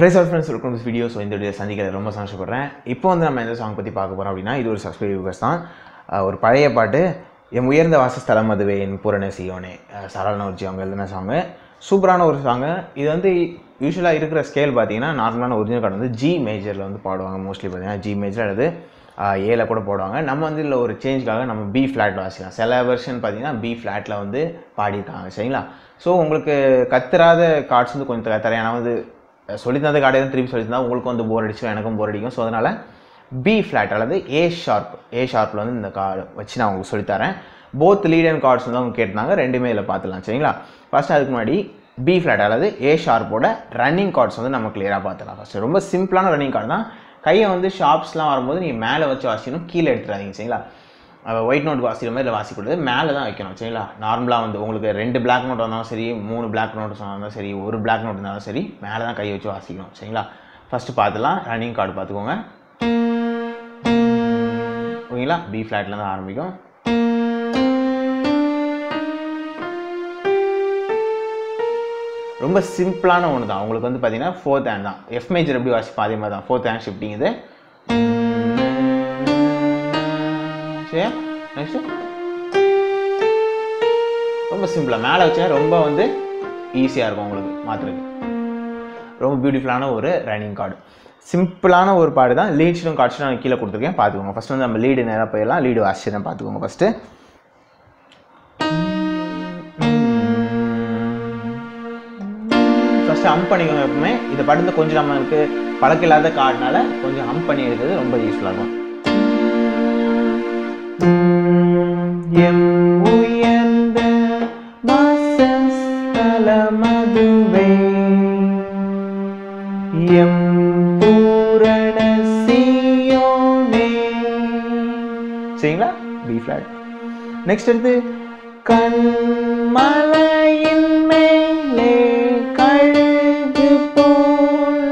Price of friends welcome video so இந்த video சந்திக்கிறது ரொம்ப சந்தோஷப்படுறேன் இப்போ வந்து நம்ம எந்த சாங் பற்றி பார்க்க போகிறோம் அப்படின்னா இது ஒரு சப்ஸ்கிரைபர்ஸ் தான் அஹ் ஒரு பழைய பாட்டு என் உயர்ந்த வாசஸ்தலம் அதுவே என் பூரண சியோனே சரளனவர்ஜி அவங்க எழுதின சாங்கு சூப்பரான ஒரு சாங்கு இது வந்து யூஸ்வலாக இருக்கிற ஸ்கேல் பார்த்தீங்கன்னா நார்மலான ஒரிஜினல் கார்டு வந்து ஜி மேஜரில் வந்து பாடுவாங்க மோஸ்ட்லி பார்த்தீங்கன்னா ஜி மேஜர் அல்லது ஏல கூட போடுவாங்க நம்ம வந்து இதில் ஒரு சேஞ்சுக்காக நம்ம பி ஃப்ளாட்டில் வாசிக்கலாம் சில வெர்ஷன் பார்த்தீங்கன்னா பி ஃப்ளாட்டில் வந்து பாடியிருக்காங்க சரிங்களா ஸோ உங்களுக்கு கத்துறாத கார்ட்ஸ் வந்து கொஞ்சம் கத்துறேன் ஏன்னா வந்து சொல்லி தந்த கார்டே தான் திருப்பி சொல்லி தந்தா உங்களுக்கும் வந்து போர் அடிக்கும் எனக்கும் போர் அடிக்கும் ஸோ அதனால் பி ஃப்ளாட் அல்லது ஏ ஷார்ப் ஏ ஷார்ப்பில் வந்து இந்த கார்டு வச்சு நான் உங்களுக்கு சொல்லித்தரேன் போத் லீட் அண்ட் கார்ட்ஸ் வந்து அவங்க கேட்டிருந்தாங்க ரெண்டுமே இதில் பார்த்துலாம் சரிங்களா ஃபஸ்ட்டு அதுக்கு முன்னாடி பி ஃப்ளாட் அல்லது ஏ ஷார்ப்போட ரன்னிங் கார்ட்ஸ் வந்து நம்ம கிளியராக பார்த்துலாம் ஃபஸ்ட்டு ரொம்ப சிம்பிளான ரன்னிங் கார்டு தான் கையை வந்து ஷார்ப்ஸ்லாம் வரும்போது நீங்கள் மேலே வச்சு வாசிக்கணும் கீழே எடுத்துடாதீங்க சரிங்களா ஒயிட் நோட் வாசிக்கிற மாதிரி இல்லை வாசிக்கூடாது மேலே தான் வைக்கணும் சரிங்களா நார்மலாக வந்து உங்களுக்கு ரெண்டு பிளாக் நோட் வந்தாலும் சரி மூணு பிளாக் நோட் இருந்தாலும் சரி ஒரு பிளாக் நோட் இருந்தாலும் சரி மேலே தான் கை வச்சு வாசிக்கணும் சரிங்களா ஃபஸ்ட்டு பார்த்துலாம் ரன்னிங் கார்டு பார்த்துக்கோங்க ஓகேங்களா பி ஃப்ளாட்டில் தான் ஆரம்பிக்கும் ரொம்ப சிம்பிளான ஒன்று தான் உங்களுக்கு வந்து பார்த்தீங்கன்னா ஃபோர்த் ஹேண்ட் தான் எஃப் மேஜர் எப்படி வாசிப்போம் அதே மாதிரி தான் ஃபோர்த் ஹேண்ட் ஷிஃப்டிங் இது சரியா நெக்ஸ்ட்டு ரொம்ப சிம்பிளாக மேலே வச்சா ரொம்ப வந்து ஈஸியாக இருக்கும் உங்களுக்கு மாற்றுறதுக்கு ரொம்ப பியூட்டிஃபுல்லான ஒரு ரன்னிங் கார்டு சிம்பிளான ஒரு பாடு தான் லீட் ஷீடும் கார்ட் ஷீடும் நான் கீழே கொடுத்துருக்கேன் பார்த்துக்கோங்க ஃபஸ்ட்டு வந்து நம்ம லீடு நேராக போயிடலாம் லீடு வாசிச்சிடும் பார்த்துக்கோங்க ஃபஸ்ட்டு ஃபஸ்ட்டு ஹம் பண்ணிக்கோங்க எப்பவுமே இதை படுத்து கொஞ்சம் நம்மளுக்கு பழக்கம் இல்லாத கார்டுனால கொஞ்சம் ஹம் பண்ணி எடுக்கிறது ரொம்ப யூஸ்ஃபுல்லாக இருக்கும் எம் உயர்ந்த வாசஸ்தலமதுவே எம் பூரண சியோனே சரிங்களா பி ஃப்ளாட் நெக்ஸ்ட் எடுத்து கண்மலையின் மேலே கழுகு போல்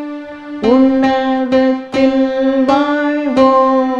உன்னதத்தில் வாழ்வோம்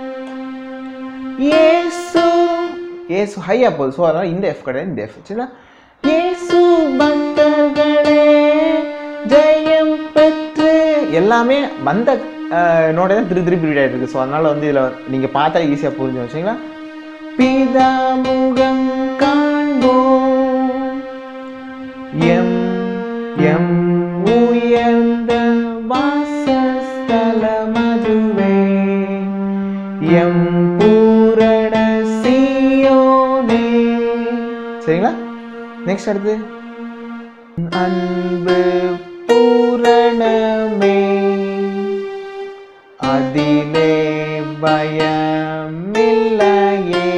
இயேசு இயேசு ஹையா போகுது ஸோ அதனால் இந்த எஃப் கிடையாது இந்த எஃப் சரிங்களா இயேசு பக்தர்களே ஜெயம் பெற்று எல்லாமே வந்த நோட தான் திரு திருப்பி ரீட் ஆகிட்டு இருக்கு ஸோ அதனால் வந்து இதில் நீங்கள் பார்த்தா ஈஸியாக புரிஞ்சு வச்சிங்களா பிதா முகம் காண்போம் எம் எம் உயர்ந்த வாசஸ்தல மதுவே எம் பூரண சியோனே சரிங்களா நெக்ஸ்ட் அடுத்து அன்பு பூரணமே அதிலே பயமில்லையே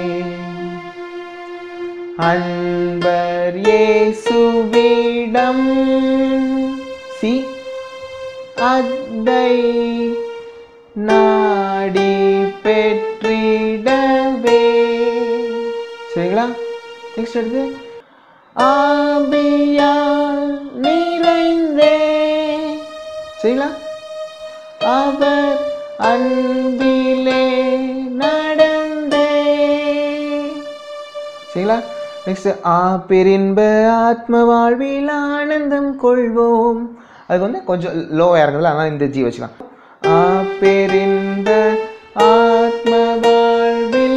அன்பர் இயேசுவிடம் சி அதை நாடி பெற்றிடவே சரிங்களா நெக்ஸ்ட் எடுத்து ஆபியால் நிறைந்தே சரிங்களா அவர் அன்பிலே நடந்தே சரிங்களா நெக்ஸ்ட் ஆ பெரின்ப ஆத்ம வாழ்வில் ஆனந்தம் கொள்வோம் அதுக்கு வந்து கொஞ்சம் லோவாக இறங்குதுல அதனால் இந்த ஜி வச்சுக்கலாம் ஆ பெரின்ப ஆத்ம வாழ்வில்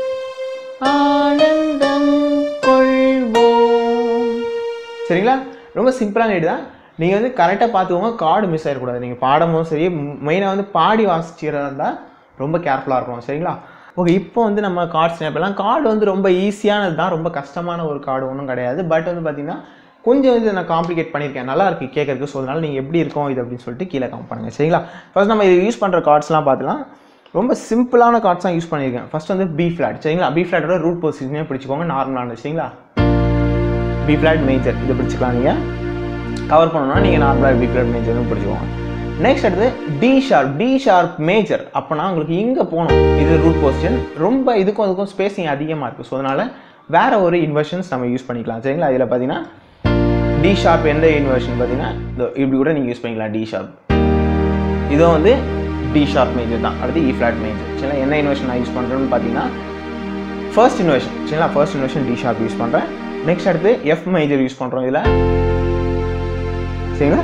ஆனந்தம் கொள்வோம் சரிங்களா ரொம்ப சிம்பிளான ஐடி தான் நீங்கள் வந்து கரெக்டாக பார்த்துக்கோங்க கார்டு மிஸ் ஆகிடக்கூடாது நீங்கள் பாடும்போதும் சரி மெயினாக வந்து பாடி வாசிக்கிறதா இருந்தால் ரொம்ப கேர்ஃபுல்லாக இருக்கணும் சரிங்களா ஓகே இப்போ வந்து நம்ம கார்ட்ஸ் பண்ணலாம் கார்டு வந்து ரொம்ப ஈஸியானது தான் ரொம்ப கஷ்டமான ஒரு கார்டு ஒன்றும் கிடையாது பட் வந்து பார்த்தீங்கன்னா கொஞ்சம் இது நான் காம்ப்ளிகேட் பண்ணியிருக்கேன் நல்லா இருக்கு கேட்கறதுக்கு ஸோ அதனால நீங்கள் எப்படி இருக்கும் இது அப்படின்னு சொல்லிட்டு கீழே கம் பண்ணுங்கள் சரிங்களா ஃபர்ஸ்ட் நம்ம இது யூஸ் பண்ணுற கார்ட்ஸ்லாம் பார்த்துலாம் ரொம்ப சிம்பிளான கார்ட்ஸ் தான் யூஸ் பண்ணியிருக்கேன் ஃபர்ஸ்ட் வந்து பி ஃப்ளாட் சரிங்களா பி ஃப்ளாட்டோட ரூட் பொசிஷனே பிடிச்சிக்கோங்க நார்மலானது சரிங்களா பி ஃப்ளாட் மேஜர் இதை பிடிச்சிக்கலாம் நீங்கள் கவர் பண்ணணும்னா நீங்கள் நார்மலாக பி ஃப்ளாட் மேஜர்னு பிடிச்சிக்கோங்க நெக்ஸ்ட் அடுத்து D sharp D sharp major அப்போனா உங்களுக்கு இங்கே போகணும் இது ரூட் பொசிஷன் ரொம்ப இதுக்கும் அதுக்கும் ஸ்பேசிங் அதிகமாக இருக்குது ஸோ அதனால் வேறு ஒரு இன்வர்ஷன்ஸ் நம்ம யூஸ் பண்ணிக்கலாம் சரிங்களா இதில் பார்த்தீங்கன்னா டி ஷார்ப் எந்த இன்வர்ஷன் பார்த்தீங்கன்னா இதோ இப்படி கூட நீங்கள் யூஸ் பண்ணிக்கலாம் டி ஷார்ப் இதுவும் வந்து டி ஷார்ப் மேஜர் தான் அடுத்து இ ஃப்ளாட் மேஜர் சரிங்களா என்ன இன்வர்ஷன் நான் யூஸ் பண்ணுறேன்னு பார்த்தீங்கன்னா ஃபர்ஸ்ட் இன்வர்ஷன் சரிங்களா first inversion D sharp use பண்ணுறேன் நெக்ஸ்ட் அடுத்து எஃப் மேஜர் யூஸ் பண்ணுறோம் இதில் சரிங்களா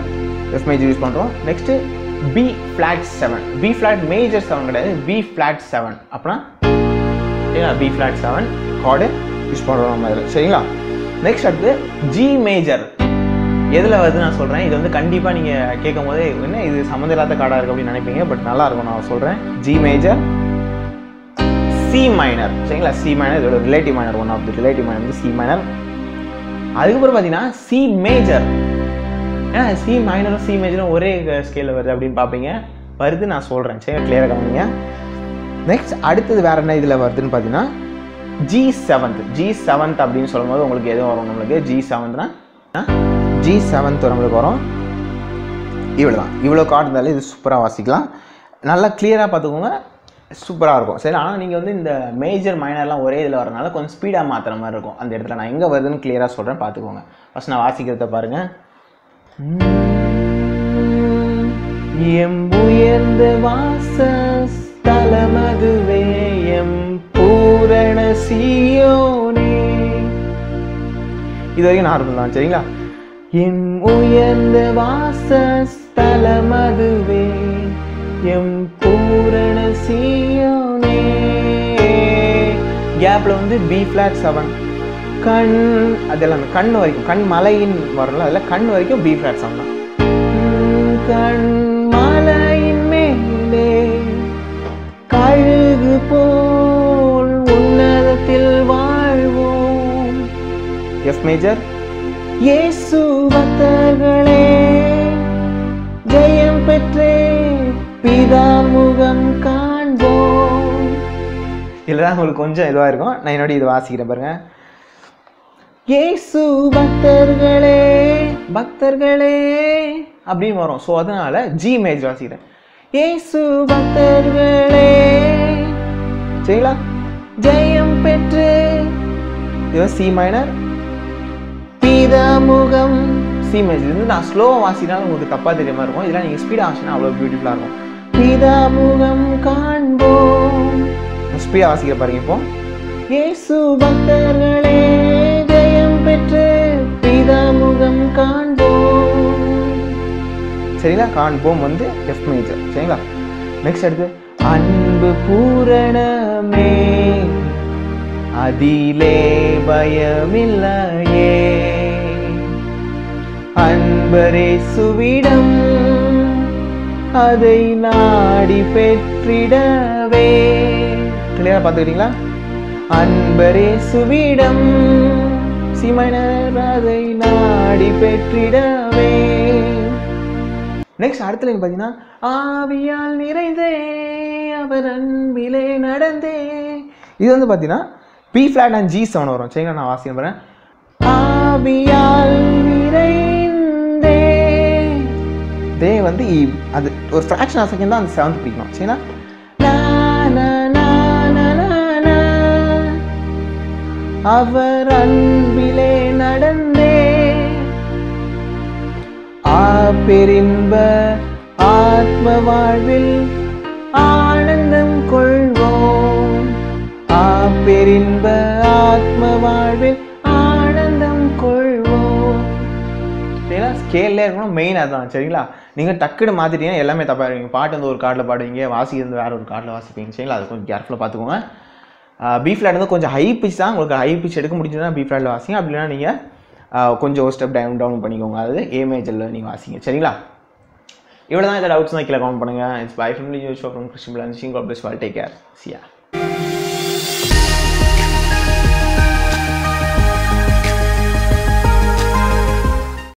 எஃப் மேஜர் யூஸ் பண்ணுறோம் next B flat seven B flat major seven கிடையாது பி ஃப்ளாட் செவன் அப்படின்னா சரிங்களா B flat seven chord use பண்ணுறோம் நம்ம இதில் சரிங்களா நெக்ஸ்ட் அடுத்து ஜி மேஜர் எதில் வருது நான் சொல்கிறேன் இது வந்து கண்டிப்பாக நீங்கள் கேட்கும் போதே என்ன இது சம்மந்தம் இல்லாத கார்டாக இருக்குது அப்படின்னு நினைப்பீங்க பட் நல்லா இருக்கும் நான் சொல்கிறேன் ஜி மேஜர் சி மைனர் சரிங்களா சி மைனர் இதோட relative minor one of the relative minor வந்து சி மைனர் அதுக்கப்புறம் பார்த்தீங்கன்னா சி மேஜர் ஏன்னா சி மைனரும் சி மேஜரும் ஒரே ஸ்கேலில் வருது அப்படின்னு பார்ப்பீங்க வருது நான் சொல்கிறேன் சரி கிளியராக கவனிங்க நெக்ஸ்ட் அடுத்தது வேறு என்ன இதில் வருதுன்னு பார்த்தீங்கன்னா ஜி செவன்த் ஜி செவன்த் அப்படின்னு சொல்லும்போது உங்களுக்கு எதுவும் வரும் நம்மளுக்கு ஜி செவன்த்னா ஜி செவன்த் நம்மளுக்கு வரும் இவ்வளோ தான் இவ்வளோ கார்டு இருந்தாலே இது சூப்பராக வாசிக்கலாம் நல்லா கிளியராக பார்த்துக்கோங்க சூப்பராக இருக்கும் சரி ஆனால் நீங்கள் வந்து இந்த மேஜர் மைனர்லாம் ஒரே இதில் வரனால கொஞ்சம் ஸ்பீடாக மாற்றுற மாதிரி இருக்கும் அந்த இடத்துல நான் எங்கே வருதுன்னு கிளியராக சொல்கிறேன் பார்த்துக்கோங்க ஃபஸ்ட் நான் வாசிக்கிறத பாருங்கள் எம் உயர்ந்த வாசஸ்தலமதுவே எம் பூரண சீயோனே இது வரைக்கும் நார்மல் தான் சரிங்களா என் உயர்ந்த வாசஸ்தலமதுவே எம் பூரண சீயோனே கேப்ல வந்து பி ஃபிளாட் செவன் கண் அதெல்லாம் கண் வரைக்கும் கண் மலையின் வரல அதில் கண் வரைக்கும் பி ஃபிளாட் செவன் தான் உம் கண் மலையின் மேலே கழுகு போல் உன்னதத்தில் வாழ்வோம் எஃப் மேஜர் இயேசு பக்தர்களே ஜெயம் பெற்றே பிதா முகம் காண்போம் இதில் தான் உங்களுக்கு கொஞ்சம் இதுவாக இருக்கும் நான் என்னோட இது வாசிக்கிறேன் பாருங்க இயேசு பக்தர்களே பக்தர்களே அப்படின்னு வரும் ஸோ அதனால ஜி மேஜ் வாசிக்கிறேன் இயேசு பக்தர்களே சரிங்களா ஜெயம் பெற்று இது சி மைனர் பீதாமுகம் சி மேஜ் இது வந்து நான் ஸ்லோவாக வாசினாலும் உங்களுக்கு தப்பாக தெரிய மாதிரி இருக்கும் இதெல்லாம் நீங்கள் ஸ்பீடாக வாசினா அவ்வளோ பியூட்டிஃபுல்லாக இருக்கும் பீதாமுகம் காண்போம் ஸ்பீடாக வாசிக்கிற பாருங்க இப்போ இயேசு பக்தர்களே ஜெயம் பெற்று பீதாமுகம் காண்போம் சரிங்களா காண்போம் வந்து எஃப் மேஜர் சரிங்களா நெக்ஸ்ட் அடுத்து அன்பு பூரணமே அதிலே பயமில்லையே அன்பரே சுவிடம் அதை நாடி பெற்றிடவே கிளியரா பார்த்துக்கிட்டீங்களா அன்பரே சுவிடம் சிமைனர் அதை நாடி பெற்றிடவே நெக்ஸ்ட் அடுத்த லைன் பார்த்தீங்கன்னா ஆவியால் நிறைந்தே அவர் அன்பிலே நடந்தே இது வந்து பார்த்தீங்கன்னா B flat and G seven வரும் சரிங்களா நான் வாசிக்க போகிறேன் ஆவியால் நிறைந்தே தே வந்து இ- அது ஒரு ஃப்ராக்ஷன் ஆஃப் செகண்ட் தான் அந்த செவன்த் பிடிக்கணும் சரிங்களா நா, நா, நா, நா, நா, நா. அவர் அன்பிலே நடந்தே ஆபெரின்ப ஆத்ம வாழ்வில் ஆனந்தம் கொள்வோம் ஆபெரின்ப ஆத்ம வாழ்வில் ஆனந்தம் கொள்வோம் ஏன்னா ஸ்கேல்லே இருக்கணும் மெயின் அதுதான் சரிங்களா நீங்கள் டக்குன்னு மாற்றிட்டீங்கன்னா எல்லாமே தப்பாக இருக்கும் பாட்டு வந்து ஒரு கார்டில் பாடுவீங்க வாசி வந்து வேற ஒரு கார்டில் வாசிப்பீங்க சரிங்களா அது கொஞ்சம் கேர்ஃபுல்லாக பார்த்துக்கோங்க பி ஃப்ளாட் வந்து கொஞ்சம் ஹை பிச் தான் உங்களுக்கு ஹை பிச் எடுக்க முடிஞ்சதுன்னா பி ஃப்ளாட்டில் வாசிங்க அப்படி இல்லைன்னா நீங்கள் கொஞ்சம் ஒரு ஸ்டெப் டவுன் டவுன் பண்ணிக்கோங்க அது ஏ மேஜரில் நீங்கள் வாசிங்க சரிங்களா இவ்வளோ தான் இந்த டவுட்ஸ் தான் கீழே கமெண்ட் பண்ணுங்கள் it's bye from show from Krishnan Singh call plus வால் டேக் கேர் சியா